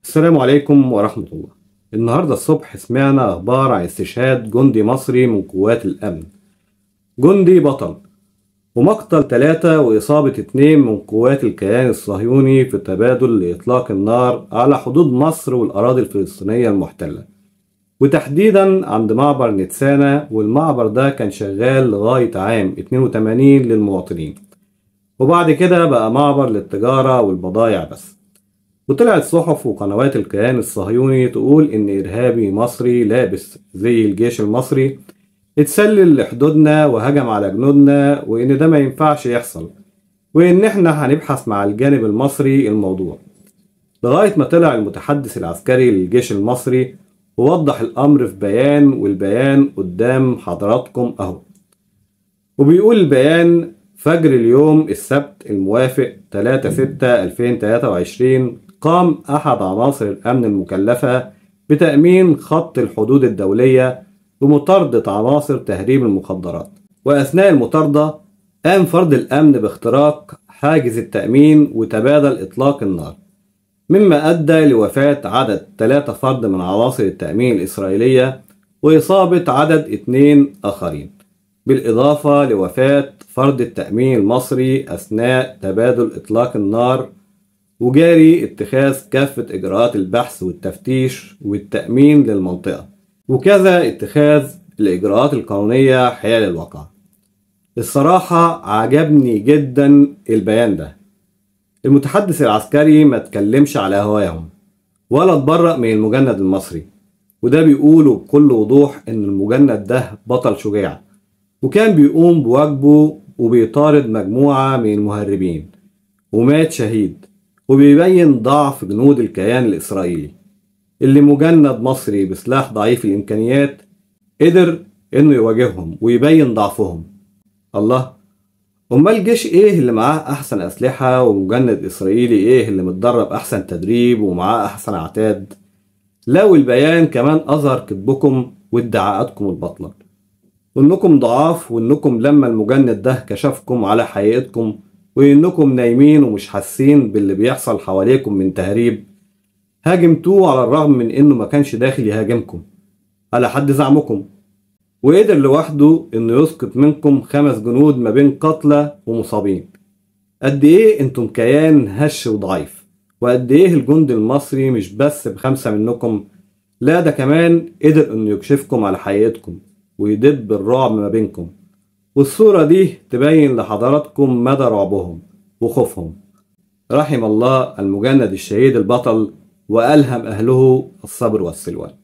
السلام عليكم ورحمة الله النهاردة الصبح سمعنا أخبار عن استشهاد جندي مصري من قوات الأمن جندي بطل ومقتل ثلاثة وإصابة اتنين من قوات الكيان الصهيوني في تبادل لإطلاق النار على حدود مصر والأراضي الفلسطينية المحتلة وتحديدا عند معبر نتسانا والمعبر ده كان شغال لغاية عام 82 للمواطنين وبعد كده بقى معبر للتجارة والبضايع بس وطلعت صحف وقنوات الكيان الصهيوني تقول إن إرهابي مصري لابس زي الجيش المصري اتسلل لحدودنا وهجم على جنودنا وإن ده ما ينفعش يحصل وإن إحنا هنبحث مع الجانب المصري الموضوع لغاية ما طلع المتحدث العسكري للجيش المصري ووضح الأمر في بيان والبيان قدام حضراتكم أهو وبيقول البيان فجر اليوم السبت الموافق 3 6 2023 قام أحد عناصر الأمن المكلفة بتأمين خط الحدود الدولية بمطاردة عناصر تهريب المخدرات وأثناء المطاردة قام فرد الأمن باختراق حاجز التأمين وتبادل إطلاق النار مما أدى لوفاة عدد ثلاثة فرد من عناصر التأمين الإسرائيلية وإصابة عدد اثنين آخرين بالإضافة لوفاة فرد التأمين المصري أثناء تبادل إطلاق النار وجاري اتخاذ كافة إجراءات البحث والتفتيش والتأمين للمنطقة وكذا اتخاذ الإجراءات القانونية حيال الواقع الصراحة عجبني جدا البيان ده المتحدث العسكري ما تكلمش على هواهم ولا اتبرأ من المجند المصري وده بيقوله بكل وضوح ان المجند ده بطل شجاع وكان بيقوم بواجبه وبيطارد مجموعة من المهربين ومات شهيد وبيبين ضعف جنود الكيان الإسرائيلي اللي مجند مصري بسلاح ضعيف الإمكانيات قدر إنه يواجههم ويبين ضعفهم الله أمال الجيش إيه اللي معاه أحسن أسلحة ومجند إسرائيلي إيه اللي متدرب أحسن تدريب ومعاه أحسن عتاد لو البيان كمان أظهر كذبكم وادعاءاتكم الباطلة وإنكم ضعاف وإنكم لما المجند ده كشفكم على حقيقتكم وإنكم نايمين ومش حاسين باللي بيحصل حواليكم من تهريب هاجمتوه على الرغم من إنه ما كانش داخل يهاجمكم على حد زعمكم وقدر لوحده إنه يسقط منكم خمس جنود ما بين قتلى ومصابين قد إيه أنتم كيان هش وضعيف وقد إيه الجند المصري مش بس بخمسة منكم لا ده كمان قدر إنه يكشفكم على حقيقتكم ويدب الرعب ما بينكم والصورة دي تبين لحضراتكم مدى رعبهم وخوفهم رحم الله المجند الشهيد البطل وألهم أهله الصبر والسلوان